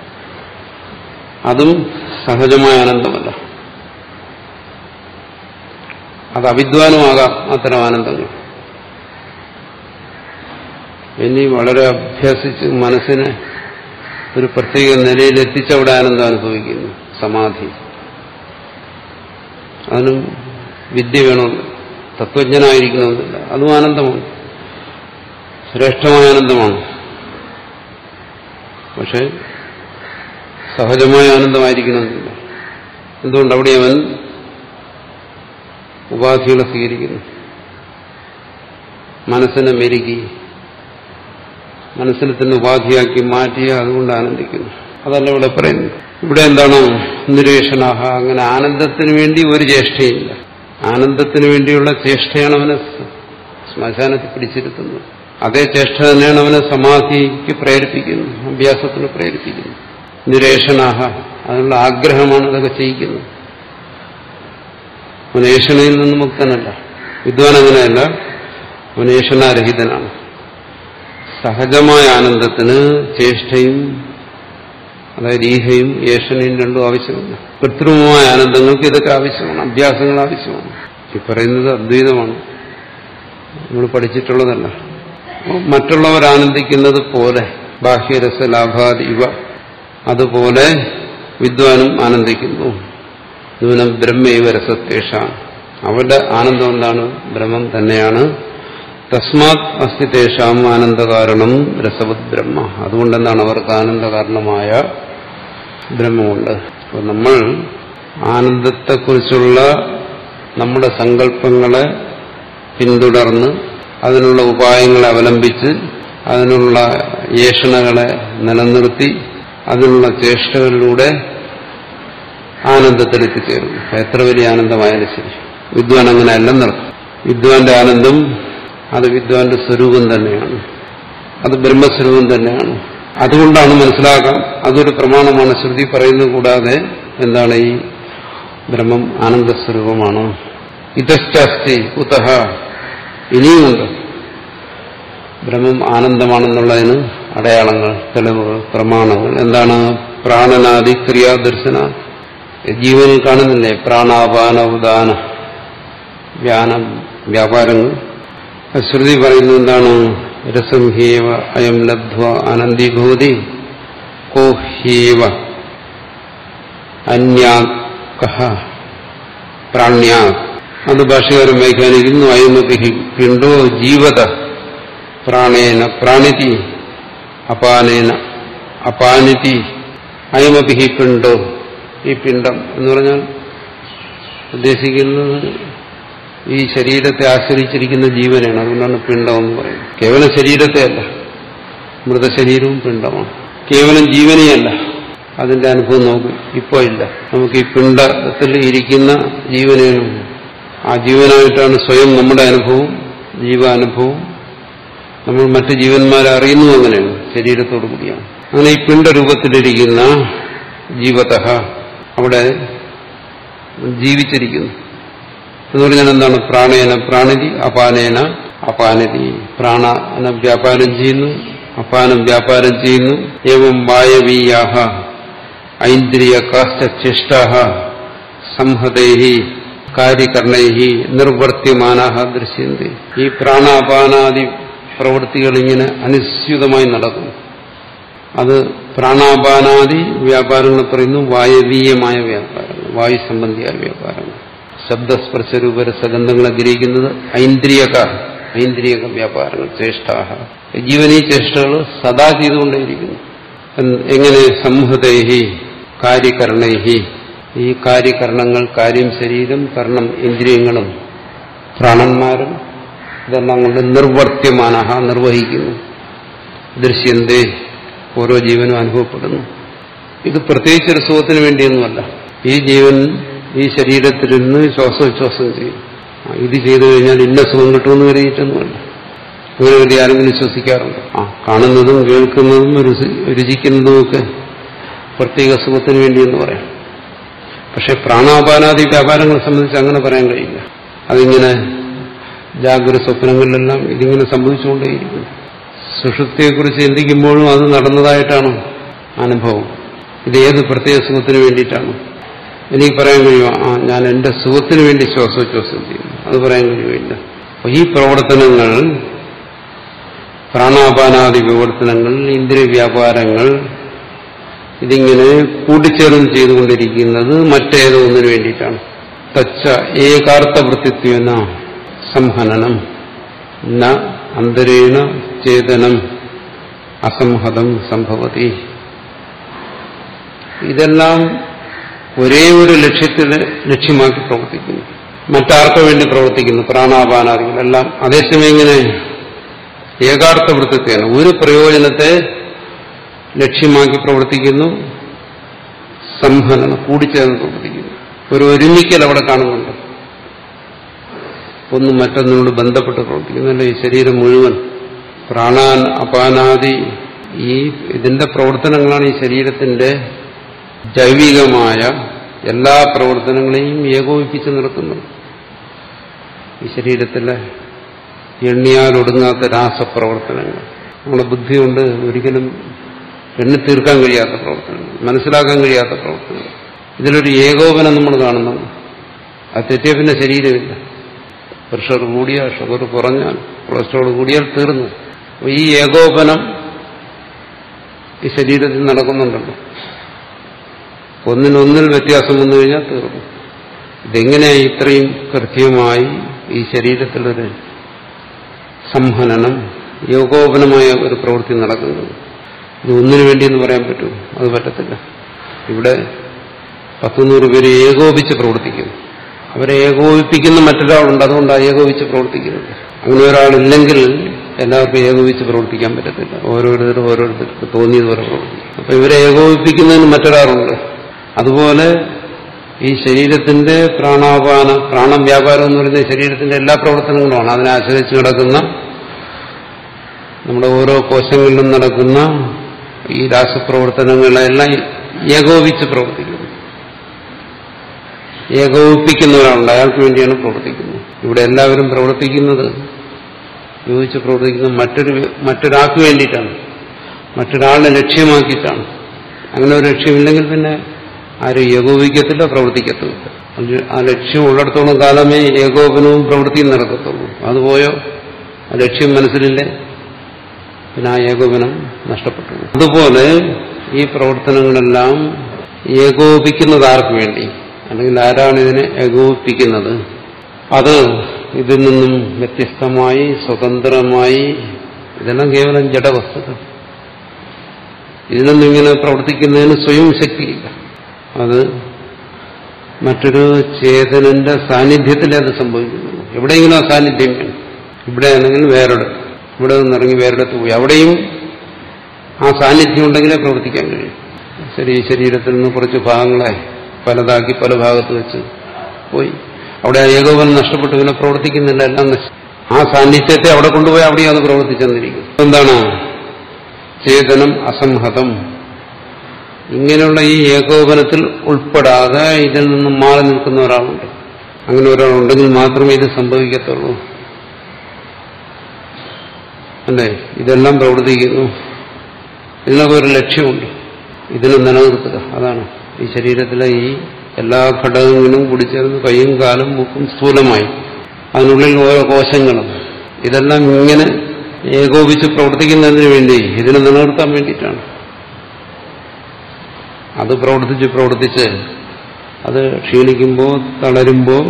അതും സഹജമായ ആനന്ദമല്ല അത് അവിദ്വാനുമാകാം അത്തരം ആനന്ദങ്ങൾ ഇനി വളരെ അഭ്യസിച്ച് മനസ്സിനെ ഒരു പ്രത്യേക നിലയിൽ എത്തിച്ചവിടെ ആനന്ദം അനുഭവിക്കുന്നു സമാധി അതിനും വിദ്യ വേണമെന്ന് തത്വജ്ഞനായിരിക്കണമെന്നില്ല അതും ആനന്ദമാണ് ശ്രേഷ്ഠമായ ആനന്ദമാണ് പക്ഷെ സഹജമായ ആനന്ദമായിരിക്കണമെന്നില്ല എന്തുകൊണ്ട് അവിടെ അവൻ ഉപാധികളെ സ്വീകരിക്കുന്നു മനസ്സിനെ മെരുകി മനസ്സിനെ തന്നെ ഉപാധിയാക്കി മാറ്റി അതുകൊണ്ട് ആനന്ദിക്കുന്നു അതല്ല ഇവിടെ പറയുന്നത് ഇവിടെ എന്താണ് നിരേഷണാഹ അങ്ങനെ ആനന്ദത്തിന് വേണ്ടി ഒരു ചേഷ്ടയില്ല ആനന്ദത്തിന് വേണ്ടിയുള്ള ചേഷ്ടയാണ് അവനെ ശ്മശാനത്തിൽ പിടിച്ചിരുത്തുന്നത് അതേ ചേഷ്ട തന്നെയാണ് അവനെ സമാധിക്ക് പ്രേരിപ്പിക്കുന്നത് അഭ്യാസത്തിന് പ്രേരിപ്പിക്കുന്നത് നിരേഷണാഹ അതിനുള്ള ആഗ്രഹമാണ് ഇതൊക്കെ ചെയ്യിക്കുന്നത് അവൻ ഏഷണയിൽ നിന്ന് മുക്തനല്ല വിദ്വാൻ അങ്ങനെയല്ല അവൻ ഏഷണാരഹിതനാണ് സഹജമായ ആനന്ദത്തിന് ചേഷ്ടയും അതായത് ഈഹയും ഏഷണയും രണ്ടും ആവശ്യമില്ല കൃത്രിമമായ ആനന്ദങ്ങൾക്ക് ഇതൊക്കെ ആവശ്യമാണ് അഭ്യാസങ്ങൾ ആവശ്യമാണ് ഈ പറയുന്നത് അദ്വൈതമാണ് നമ്മൾ പഠിച്ചിട്ടുള്ളതല്ല മറ്റുള്ളവർ ആനന്ദിക്കുന്നത് പോലെ ബാഹ്യരസലാഭാദി ഇവ അതുപോലെ വിദ്വാനും ആനന്ദിക്കുന്നു നൂനം ബ്രഹ്മൈവ രസത്തേഷ അവരുടെ ആനന്ദം എന്താണ് ബ്രഹ്മം തന്നെയാണ് തസ്മാത് അസ്തി തേഷാം ആനന്ദകാരണം രസവത് ബ്രഹ്മ അതുകൊണ്ടെന്താണ് അവർക്ക് ആനന്ദകാരണമായ ബ്രഹ്മമുണ്ട് അപ്പോൾ നമ്മൾ ആനന്ദത്തെക്കുറിച്ചുള്ള നമ്മുടെ സങ്കല്പങ്ങളെ പിന്തുടർന്ന് അതിനുള്ള ഉപായങ്ങളെ അവലംബിച്ച് അതിനുള്ള ഏഷണകളെ നിലനിർത്തി അതിനുള്ള ചേഷ്ടകളിലൂടെ ആനന്ദത്തിൽ എത്തിച്ചേരുന്നു എത്ര വലിയ ആനന്ദമായാലും ശരി വിദ്വാൻ അങ്ങനെ അല്ലെന്നർത്ഥം വിദ്വാന്റെ ആനന്ദം അത് വിദ്വാന്റെ സ്വരൂപം തന്നെയാണ് അത് ബ്രഹ്മസ്വരൂപം തന്നെയാണ് അതുകൊണ്ടാണ് മനസ്സിലാക്കാം അതൊരു പ്രമാണമാണ് ശ്രുതി പറയുന്നത് കൂടാതെ എന്താണ് ഈ ബ്രഹ്മം ആനന്ദസ്വരൂപമാണ് ഇതശ്ചാസ്തി കുതഹ ഇനിയുമുണ്ട് ബ്രഹ്മം ആനന്ദമാണെന്നുള്ളതിന് അടയാളങ്ങൾ തെളിവുകൾ പ്രമാണങ്ങൾ എന്താണ് പ്രാണനാദി ക്രിയാദർശന ജീവനിൽ കാണുന്നില്ലേ പ്രാണാപാന ഉദാന വ്യാന വ്യാപാരങ്ങൾ ശ്രുതി പറയുന്നത് എന്താണ് രസം ഹേവ അയം ലബ്ധ്വ ആനന്ദീഭൂതി കോ ഹേവ അന്യാ കഹ പ്രാണ്യാ അത് ഭാഷകാരൻ വ്യാഖ്യാനിക്കുന്നു അയമപി പിണ്ടോ ജീവത പ്രാണേന പ്രാണിതി അപാനേന അപാനിതി അയമപി പിണ്ടോ ഈ പിണ്ടം എന്ന് പറഞ്ഞാൽ ഉദ്ദേശിക്കുന്നത് ഈ ശരീരത്തെ ആശ്രയിച്ചിരിക്കുന്ന ജീവനാണ് അതുകൊണ്ടാണ് പിണ്ടം എന്ന് പറയുന്നത് കേവലം ശരീരത്തെ അല്ല മൃതശരീരവും പിണ്ടമാണ് കേവലം ജീവനെയല്ല അതിന്റെ അനുഭവം നമുക്ക് ഇപ്പോൾ ഇല്ല നമുക്ക് ഈ പിണ്ടത്തിൽ ഇരിക്കുന്ന ജീവനെയാണ് ആ ജീവനായിട്ടാണ് സ്വയം നമ്മുടെ അനുഭവം ജീവാനുഭവം നമ്മൾ മറ്റ് ജീവന്മാരെ അറിയുന്നു അങ്ങനെയാണ് ശരീരത്തോടു കൂടിയാണ് അങ്ങനെ ഈ പിണ്ടരൂപത്തിലിരിക്കുന്ന ജീവത അവിടെ ജീവിച്ചിരിക്കുന്നു എന്ന് പറഞ്ഞാൽ എന്താണ് പ്രാണേന പ്രാണിതി അപാനേന അപാനതി പ്രാണന വ്യാപാരം ചെയ്യുന്നു അപാനം വ്യാപാരം ചെയ്യുന്നു ഏവം വായവീയാഹ ഐന്ദ്രിയ കാശ്ചിഷ്ടാഹ സംഹതൈഹി കാര്യകർണൈഹി നിർവർത്തിമാനാഹ ദൃശ്യന്തി ഈ പ്രാണാപാനാദി പ്രവൃത്തികൾ ഇങ്ങനെ അനുസ്യൂതമായി നടക്കുന്നു അത് പ്രാണാപാനാദി വ്യാപാരങ്ങൾ പറയുന്നു വായവീയമായ വ്യാപാരങ്ങൾ വായു സംബന്ധിയായ വ്യാപാരങ്ങൾ ശബ്ദസ്പർശരൂപര സഗന്ധങ്ങളെ ഗ്രഹിക്കുന്നത് ഐന്ദ്രിയക ഐന്ദ്രിയക വ്യാപാരങ്ങൾ ചേഷ്ടാഹ ജീവനീ ചേഷ്ടകൾ സദാ ചെയ്തുകൊണ്ടേയിരിക്കുന്നു എങ്ങനെ സംഹതൈഹി കാര്യകരണൈഹി ഈ കാര്യകരണങ്ങൾ കാര്യം ശരീരം കർണം ഇന്ദ്രിയങ്ങളും പ്രാണന്മാരും ഇതെല്ലാം കൊണ്ട് നിർവർത്യമാനഹ നിർവഹിക്കുന്നു ദൃശ്യന്തേ ഓരോ ജീവനും അനുഭവപ്പെടുന്നു ഇത് പ്രത്യേകിച്ചൊരു സുഖത്തിന് വേണ്ടിയൊന്നുമല്ല ഈ ജീവൻ ഈ ശരീരത്തിലിരുന്ന് ശ്വാസോച്ഛ്വാസം ചെയ്യും ഇത് ചെയ്തു കഴിഞ്ഞാൽ ഇന്ന സുഖം കിട്ടുമെന്ന് കരുതിയിട്ടൊന്നുമല്ല അങ്ങനെ വേണ്ടി ആരെങ്കിലും വിശ്വസിക്കാറുണ്ട് ആ കാണുന്നതും കേൾക്കുന്നതും രുചിക്കുന്നതുമൊക്കെ പ്രത്യേക സുഖത്തിന് വേണ്ടിയെന്ന് പറയാം പക്ഷെ പ്രാണാപാനാദി വ്യാപാരങ്ങളെ സംബന്ധിച്ച് അങ്ങനെ പറയാൻ കഴിയില്ല അതിങ്ങനെ ജാഗ്രത സ്വപ്നങ്ങളിലെല്ലാം ഇതിങ്ങനെ സംഭവിച്ചുകൊണ്ടേയിരിക്കുന്നു സുഷുപ്തിയെക്കുറിച്ച് ചിന്തിക്കുമ്പോഴും അത് നടന്നതായിട്ടാണ് അനുഭവം ഇത് ഏത് പ്രത്യേക സുഖത്തിന് വേണ്ടിയിട്ടാണ് എനിക്ക് പറയാൻ കഴിയുമോ ആ ഞാൻ എന്റെ സുഖത്തിന് വേണ്ടി ശ്വാസോച്ഛ്വാസം ചെയ്യുന്നു അത് പറയാൻ കഴിയുമില്ല അപ്പൊ ഈ പ്രവർത്തനങ്ങൾ പ്രാണാപാനാദി പ്രവർത്തനങ്ങൾ ഇന്ദ്രിയ വ്യാപാരങ്ങൾ ഇതിങ്ങനെ കൂട്ടിച്ചേർന്ന് ചെയ്തുകൊണ്ടിരിക്കുന്നത് മറ്റേതോ ഒന്നിനു വേണ്ടിയിട്ടാണ് തച്ച ഏകാർത്ഥ വൃത്തിത്വന സംഹനനം ന അന്തരേണ ചേതനം അസംഹതം സംഭവതി ഇതെല്ലാം ഒരേ ഒരു ലക്ഷ്യത്തിന് ലക്ഷ്യമാക്കി പ്രവർത്തിക്കുന്നു മറ്റാർക്കു വേണ്ടി പ്രവർത്തിക്കുന്നു പ്രാണാപാനാദികൾ എല്ലാം അതേസമയം ഇങ്ങനെ ഏകാർത്ഥ വൃത്തത്തെയാണ് ഒരു പ്രയോജനത്തെ ലക്ഷ്യമാക്കി പ്രവർത്തിക്കുന്നു സംഹനനം കൂടിച്ചേർന്ന് പ്രവർത്തിക്കുന്നു ഒരു ഒരുമിക്കൽ അവിടെ കാണുന്നുണ്ട് ഒന്നും മറ്റൊന്നിനോട് ബന്ധപ്പെട്ട് പ്രവർത്തിക്കുന്നില്ല ഈ ശരീരം മുഴുവൻ പ്രാണാൻ അപാനാദി ഈ ഇതിന്റെ പ്രവർത്തനങ്ങളാണ് ഈ ശരീരത്തിന്റെ ജൈവികമായ എല്ലാ പ്രവർത്തനങ്ങളെയും ഏകോപിപ്പിച്ച് നിർത്തുന്നത് ഈ ശരീരത്തിലെ എണ്ണിയാൽ ഒടുങ്ങാത്ത രാസപ്രവർത്തനങ്ങൾ നമ്മുടെ ബുദ്ധി കൊണ്ട് ഒരിക്കലും എണ്ണി തീർക്കാൻ കഴിയാത്ത പ്രവർത്തനങ്ങൾ മനസ്സിലാക്കാൻ കഴിയാത്ത പ്രവർത്തനങ്ങൾ ഇതിലൊരു ഏകോപനം നമ്മൾ കാണുന്നു അത് തെറ്റിയ പിന്നെ ശരീരമില്ല പ്രഷർ കൂടിയാൽ ഷുഗർ കുറഞ്ഞാൽ കൊളസ്ട്രോൾ കൂടിയാൽ തീർന്നു അപ്പൊ ഈ ഏകോപനം ഈ ശരീരത്തിൽ നടക്കുന്നുണ്ടല്ലോ ഒന്നിനൊന്നിൽ വ്യത്യാസം വന്നു കഴിഞ്ഞാൽ തീർന്നു ഇതെങ്ങനെ ഇത്രയും കൃത്യമായി ഈ ശരീരത്തിലൊരു സംഹനനം ഏകോപനമായ ഒരു പ്രവൃത്തി നടക്കുന്നത് ഇത് ഒന്നിനു വേണ്ടിയെന്ന് പറയാൻ പറ്റുമോ അത് പറ്റത്തില്ല ഇവിടെ പത്തുനൂറ് പേര് ഏകോപിച്ച് പ്രവർത്തിക്കുന്നു അവരെ ഏകോപിപ്പിക്കുന്ന മറ്റൊരാളുണ്ട് അതുകൊണ്ടാണ് ഏകോപിച്ച് പ്രവർത്തിക്കുന്നത് അങ്ങനെ ഒരാളില്ലെങ്കിൽ എല്ലാവർക്കും ഏകോപിച്ച് പ്രവർത്തിക്കാൻ പറ്റത്തില്ല ഓരോരുത്തരും ഓരോരുത്തർക്ക് തോന്നിയതുപോലെ പ്രവർത്തിക്കും അപ്പൊ ഇവരെ ഏകോപിപ്പിക്കുന്നതിന് മറ്റൊരാളുണ്ട് അതുപോലെ ഈ ശരീരത്തിന്റെ പ്രാണാപാന പ്രാണം വ്യാപാരം എന്ന് പറയുന്നത് ശരീരത്തിന്റെ എല്ലാ പ്രവർത്തനങ്ങളുമാണ് അതിനെ ആശ്രയിച്ച് കിടക്കുന്ന നമ്മുടെ ഓരോ കോശങ്ങളിലും നടക്കുന്ന ഈ രാസപ്രവർത്തനങ്ങളെല്ലാം ഏകോപിച്ച് പ്രവർത്തിക്കുന്നു ഏകോപിപ്പിക്കുന്ന ഒരാളുണ്ട് അയാൾക്ക് വേണ്ടിയാണ് പ്രവർത്തിക്കുന്നത് ഇവിടെ എല്ലാവരും പ്രവർത്തിക്കുന്നത് യോജിച്ച് പ്രവർത്തിക്കുന്നത് മറ്റൊരു മറ്റൊരാൾക്ക് വേണ്ടിയിട്ടാണ് മറ്റൊരാളിനെ ലക്ഷ്യമാക്കിയിട്ടാണ് അങ്ങനെ ഒരു ലക്ഷ്യമില്ലെങ്കിൽ പിന്നെ ആരും ഏകോപിക്കത്തില്ല പ്രവർത്തിക്കത്തുമില്ല ആ ലക്ഷ്യം ഉള്ളിടത്തോളം കാലമേ ഏകോപനവും പ്രവൃത്തിയും നടക്കത്തുള്ളൂ അതുപോയോ ആ ലക്ഷ്യം മനസ്സിലില്ലേ പിന്നെ ആ ഏകോപനം നഷ്ടപ്പെട്ടു അതുപോലെ ഈ പ്രവർത്തനങ്ങളെല്ലാം ഏകോപിക്കുന്നത് ആർക്ക് വേണ്ടി അല്ലെങ്കിൽ ആരാണ് ഇതിനെ ഏകോപിപ്പിക്കുന്നത് അത് ഇതിൽ നിന്നും വ്യത്യസ്തമായി സ്വതന്ത്രമായി ഇതെല്ലാം കേവലം ജഡവസ്തുക്കൾ ഇതിനൊന്നും ഇങ്ങനെ പ്രവർത്തിക്കുന്നതിന് സ്വയം ശക്തിയില്ല അത് മറ്റൊരു ചേതനന്റെ സാന്നിധ്യത്തിലേ അത് സംഭവിക്കുന്നു എവിടെയെങ്കിലും ആ സാന്നിധ്യം വേണം ഇവിടെ ആണെങ്കിൽ വേറൊരിടത്ത് ഇവിടെ നിന്നിറങ്ങി വേറൊരിടത്ത് പോയി അവിടെയും ആ സാന്നിധ്യം ഉണ്ടെങ്കിലേ പ്രവർത്തിക്കാൻ കഴിയും ശരി ശരീരത്തിൽ നിന്ന് കുറച്ച് ഭാഗങ്ങളെ പലതാക്കി പല ഭാഗത്ത് വെച്ച് പോയി അവിടെ ആ ഏകോപനം നഷ്ടപ്പെട്ടു പിന്നെ പ്രവർത്തിക്കുന്നില്ല എല്ലാം നശിച്ചു ആ സാന്നിധ്യത്തെ അവിടെ കൊണ്ടുപോയി അവിടെയും അത് പ്രവർത്തിച്ചെന്നിരിക്കും എന്താണ് ചേതനം അസംഹതം ഇങ്ങനെയുള്ള ഈ ഏകോപനത്തിൽ ഉൾപ്പെടാതെ ഇതിൽ നിന്നും മാറി നിൽക്കുന്ന ഒരാളുണ്ട് അങ്ങനെ ഒരാളുണ്ടെങ്കിൽ മാത്രമേ ഇത് സംഭവിക്കത്തുള്ളൂ അല്ലേ ഇതെല്ലാം പ്രവർത്തിക്കുന്നു ഇതിനൊക്കെ ഒരു ലക്ഷ്യമുണ്ട് ഇതിനെ നിലനിർത്തുക അതാണ് ഈ ശരീരത്തിലെ ഈ എല്ലാ ഘടകങ്ങളും കൂടിച്ചേർന്ന് കൈയും കാലും മുക്കും സ്ഥൂലമായി അതിനുള്ളിൽ ഓരോ കോശങ്ങളും ഇതെല്ലാം ഇങ്ങനെ ഏകോപിച്ച് പ്രവർത്തിക്കുന്നതിന് വേണ്ടി ഇതിനെ നിലനിർത്താൻ വേണ്ടിയിട്ടാണ് അത് പ്രവർത്തിച്ച് പ്രവർത്തിച്ച് അത് ക്ഷീണിക്കുമ്പോൾ തളരുമ്പോൾ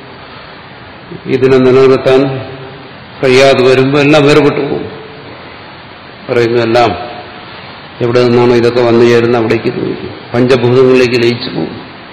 ഇതിനെ നിലനിർത്താൻ കഴിയാതെ വരുമ്പോൾ എല്ലാം വേർപെട്ടു പോകും പറയുന്നു എല്ലാം എവിടെ നിന്നാണോ ഇതൊക്കെ വന്നു ചേരുന്ന അവിടേക്ക് പോയി പഞ്ചഭൂതങ്ങളിലേക്ക് ലയിച്ചു പോകും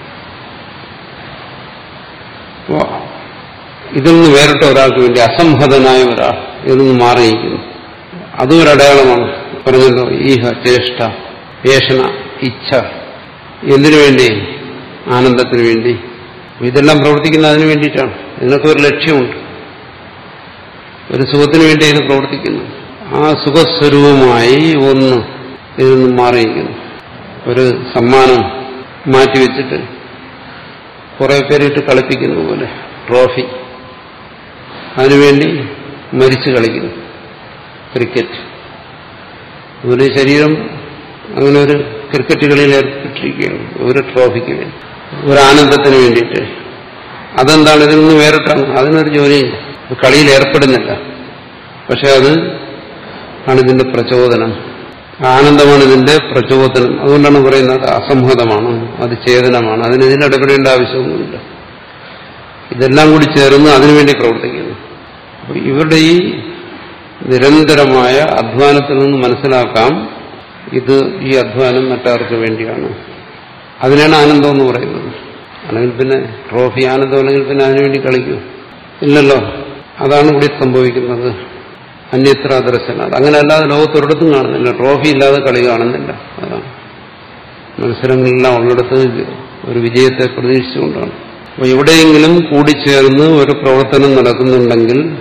അപ്പോ ഇതിൽ നിന്ന് വേറിട്ട ഒരാൾക്ക് വേണ്ടി അസംഹതനായ ഒരാൾ ഇതിൽ നിന്ന് മാറിയിരിക്കുന്നു അതും ഒരു അടയാളമാണ് പറഞ്ഞല്ലോ ഈഹ ചേഷ്ട ഏഷണ ഇച്ഛ എന്തിനു വേണ്ടി ആനന്ദത്തിന് വേണ്ടി ഇതെല്ലാം പ്രവർത്തിക്കുന്ന അതിനു വേണ്ടിയിട്ടാണ് ഇതിനൊക്കെ ഒരു ലക്ഷ്യമുണ്ട് ഒരു സുഖത്തിന് വേണ്ടി ഇത് പ്രവർത്തിക്കുന്നു ആ സുഖസ്വരൂപമായി ഒന്ന് ഇതിൽ നിന്നും മാറിയിരിക്കുന്നു ഒരു സമ്മാനം മാറ്റിവെച്ചിട്ട് കുറെ പേരിട്ട് കളിപ്പിക്കുന്ന പോലെ ട്രോഫി അതിനുവേണ്ടി മരിച്ചു കളിക്കുന്നു ക്രിക്കറ്റ് ഒരു ശരീരം അങ്ങനെ ഒരു ക്രിക്കറ്റ് കളിയിൽ ഏർപ്പെട്ടിരിക്കുകയാണ് ഒരു ട്രോഫിക്ക് വേണ്ടി ഒരു ആനന്ദത്തിന് വേണ്ടിയിട്ട് അതെന്താണ് ഇതിൽ നിന്ന് വേറിട്ടാണ് അതിനൊരു ജോലിയില്ല കളിയിൽ ഏർപ്പെടുന്നില്ല പക്ഷെ അത് ആണ് ഇതിന്റെ പ്രചോദനം ആനന്ദമാണ് ഇതിന്റെ പ്രചോദനം അതുകൊണ്ടാണ് പറയുന്നത് അസംഹതമാണ് അത് ചേതനമാണ് അതിന് ഇതിൽ ഇടപെടേണ്ട ആവശ്യമൊന്നുമില്ല ഇതെല്ലാം കൂടി ചേർന്ന് അതിനുവേണ്ടി പ്രവർത്തിക്കുന്നു അപ്പൊ ഇവരുടെ ഈ നിരന്തരമായ അധ്വാനത്തിൽ നിന്ന് മനസ്സിലാക്കാം ഇത് ഈ അധ്വാനം മറ്റാർക്ക് വേണ്ടിയാണ് അതിനാണ് ആനന്ദം എന്ന് പറയുന്നത് അല്ലെങ്കിൽ പിന്നെ ട്രോഫി ആനന്ദം അല്ലെങ്കിൽ പിന്നെ അതിനുവേണ്ടി കളിക്കൂ ഇല്ലല്ലോ അതാണ് ഇവിടെ സംഭവിക്കുന്നത് അന്യത്ര ദർശന അങ്ങനെ അല്ലാതെ ലോകത്തൊരിടത്തും കാണുന്നില്ല ട്രോഫി ഇല്ലാതെ കളി കാണുന്നില്ല അതാണ് മത്സരങ്ങളെല്ലാം ഉള്ളിടത്ത് ഒരു വിജയത്തെ പ്രതീക്ഷിച്ചുകൊണ്ടാണ് അപ്പോൾ എവിടെയെങ്കിലും കൂടിച്ചേർന്ന് ഒരു പ്രവർത്തനം നടക്കുന്നുണ്ടെങ്കിൽ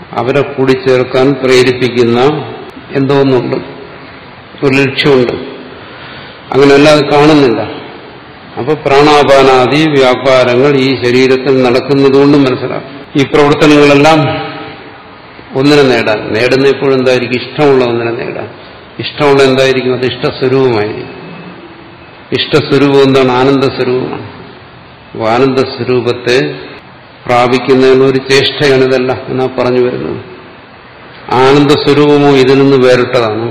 അവരെ കൂടി ചേർക്കാൻ പ്രേരിപ്പിക്കുന്ന എന്തോ ഒന്നുണ്ട് ഒരു ലക്ഷ്യമുണ്ട് അങ്ങനെയല്ല അത് കാണുന്നില്ല അപ്പൊ പ്രാണാപാനാദി വ്യാപാരങ്ങൾ ഈ ശരീരത്തിൽ നടക്കുന്നതുകൊണ്ടും മനസ്സിലാക്കും ഈ പ്രവർത്തനങ്ങളെല്ലാം ഒന്നിനെ നേടാൻ നേടുന്ന എപ്പോഴും എന്തായിരിക്കും ഇഷ്ടമുള്ള ഒന്നിനെ നേടാൻ ഇഷ്ടമുള്ള എന്തായിരിക്കും അത് ഇഷ്ടസ്വരൂപമായിരിക്കും ഇഷ്ടസ്വരൂപം എന്താണ് ആനന്ദസ്വരൂപമാണ് അപ്പോൾ ആനന്ദസ്വരൂപത്തെ പ്രാപിക്കുന്നതിന് ഒരു ചേഷ്ടയാണ് ഇതല്ല എന്നാ പറഞ്ഞു വരുന്നത് ആനന്ദസ്വരൂപമോ ഇതിൽ നിന്ന് വേറിട്ടതാണ്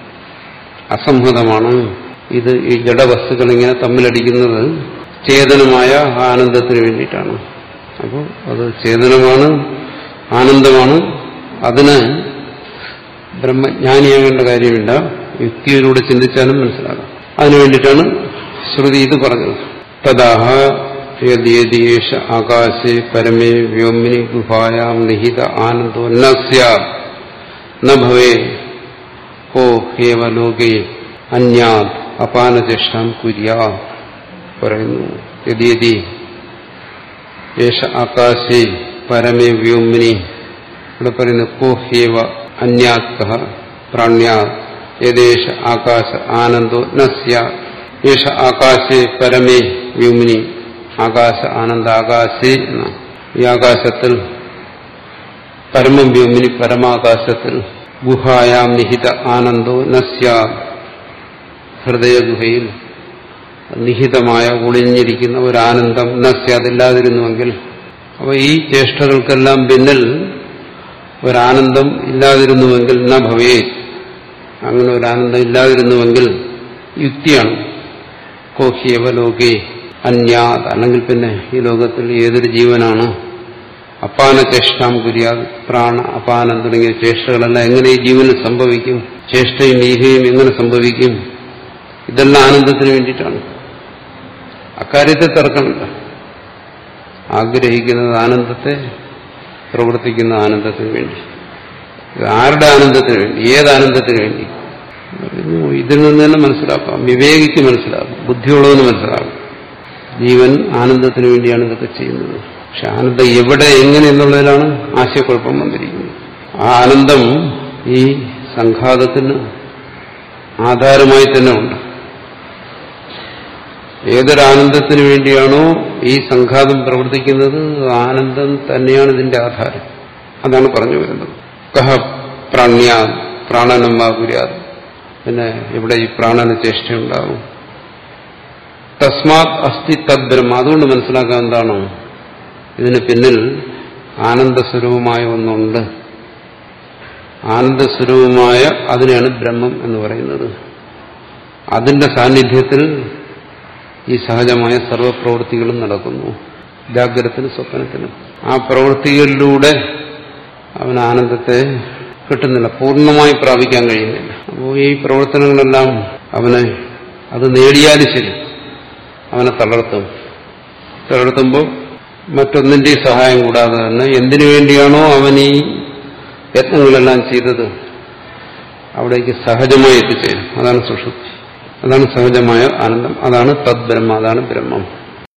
അസംഹതമാണ് ഇത് ഈ ജഡവസ്തുക്കൾ ഇങ്ങനെ തമ്മിലടിക്കുന്നത് ചേതനമായ ആനന്ദത്തിന് വേണ്ടിയിട്ടാണ് അപ്പോൾ അത് ചേതനമാണ് ആനന്ദമാണ് അതിന് ബ്രഹ്മജ്ഞാനിയാകേണ്ട കാര്യമില്ല യുക്തിയിലൂടെ ചിന്തിച്ചാലും മനസ്സിലാകാം അതിനു വേണ്ടിയിട്ടാണ് ശ്രുതി ഇത് പറഞ്ഞത് തഥാഹ യദ്യേശ ആകാശേ പരമേ വ്യോമിനി ഗുഹായാം നിഹിത ആനന്ദോ ന സ്യാത് ന ഭവേ ഹോ ഹേവ ലോകേ അന്യാത് അപാനചേഷ്ടാം കുര്യാ പറയുന്നു യദ്യതി യേശ ആകാശേ പരമേ വ്യോമിനി ഇവിടെ പറയുന്നു കോ ഹേവ അന്യാത് കഹ പ്രാണ്യാത് യദേശ ആകാശ ആനന്ദോ ന സ്യാത് യേശ ആകാശേ പരമേ വ്യോമിനി ആകാശ ആനന്ദ ആകാശേ എന്ന ഈ ആകാശത്തിൽ പരമം വ്യോമിനി പരമാകാശത്തിൽ ഗുഹായാം നിഹിത ആനന്ദോ നസ്യാ ഹൃദയഗുഹയിൽ നിഹിതമായ ഒളിഞ്ഞിരിക്കുന്ന ഒരു ആനന്ദം നസ്യാതില്ലാതിരുന്നുവെങ്കിൽ അപ്പോൾ ഈ ചേഷ്ടകൾക്കെല്ലാം പിന്നിൽ ഒരാനന്ദം ഇല്ലാതിരുന്നുവെങ്കിൽ ന ഭവേ അങ്ങനെ ഒരു ആനന്ദം ഇല്ലാതിരുന്നുവെങ്കിൽ യുക്തിയാണ് കോഹ്യവ ലോകേ അന്യാത് അല്ലെങ്കിൽ പിന്നെ ഈ ലോകത്തിൽ ഏതൊരു ജീവനാണ് അപാന ചേഷ്ടാം കുര്യാത് പ്രാണ അപാനം തുടങ്ങിയ ചേഷ്ടകളെല്ലാം എങ്ങനെ ഈ ജീവന് സംഭവിക്കും ചേഷ്ടയും ഈഹയും എങ്ങനെ സംഭവിക്കും ഇതെല്ലാം ആനന്ദത്തിന് വേണ്ടിയിട്ടാണ് അക്കാര്യത്തെ തർക്കമില്ല ആഗ്രഹിക്കുന്നത് ആനന്ദത്തെ പ്രവർത്തിക്കുന്ന ആനന്ദത്തിന് വേണ്ടി ഇത് ആരുടെ ആനന്ദത്തിന് വേണ്ടി ഏത് ആനന്ദത്തിന് വേണ്ടി ഇതിൽ നിന്ന് തന്നെ മനസ്സിലാക്കാം വിവേകിക്ക് മനസ്സിലാക്കാം ബുദ്ധിയുള്ളവന് മനസ്സിലാക്കാം ജീവൻ ആനന്ദത്തിന് വേണ്ടിയാണ് ഇതൊക്കെ ചെയ്യുന്നത് പക്ഷെ ആനന്ദം എവിടെ എങ്ങനെ എന്നുള്ളതിലാണ് ആശയക്കുഴപ്പം വന്നിരിക്കുന്നത് ആ ആനന്ദം ഈ സംഘാതത്തിന് ആധാരമായി തന്നെ ഉണ്ട് ഏതൊരാനന്ദത്തിന് വേണ്ടിയാണോ ഈ സംഘാതം പ്രവർത്തിക്കുന്നത് ആനന്ദം തന്നെയാണ് ഇതിന്റെ ആധാരം അതാണ് പറഞ്ഞു വരുന്നത് കഹ പ്രാണ്യാ പ്രാണനം വാകുര്യാത് പിന്നെ ഇവിടെ ഈ പ്രാണന ചേഷ്ടയുണ്ടാവും തസ്മാത് അസ്ഥി തദ്ബ്രഹ്മ അതുകൊണ്ട് മനസ്സിലാക്കാൻ എന്താണോ ഇതിന് പിന്നിൽ ആനന്ദസ്വരൂപമായ ഒന്നുണ്ട് ആനന്ദസ്വരൂപമായ അതിനെയാണ് ബ്രഹ്മം എന്ന് പറയുന്നത് അതിന്റെ സാന്നിധ്യത്തിൽ ഈ സഹജമായ സർവപ്രവൃത്തികളും നടക്കുന്നു ജാഗ്രതത്തിനും സ്വപ്നത്തിനും ആ പ്രവൃത്തികളിലൂടെ അവൻ ആനന്ദത്തെ കിട്ടുന്നില്ല പൂർണ്ണമായി പ്രാപിക്കാൻ കഴിയുന്നില്ല അപ്പോൾ ഈ പ്രവർത്തനങ്ങളെല്ലാം അവനെ അത് നേടിയാലും ശരി അവനെ തളർത്തും തളർത്തുമ്പോൾ മറ്റൊന്നിന്റെയും സഹായം കൂടാതെ തന്നെ എന്തിനു വേണ്ടിയാണോ അവൻ ഈ യത്നങ്ങളെല്ലാം ചെയ്തത് അവിടേക്ക് സഹജമായി എത്തിച്ചേരും അതാണ് സുഷുപ്തി അതാണ് സഹജമായ ആനന്ദം അതാണ് തദ് ബ്രഹ്മ അതാണ് ബ്രഹ്മം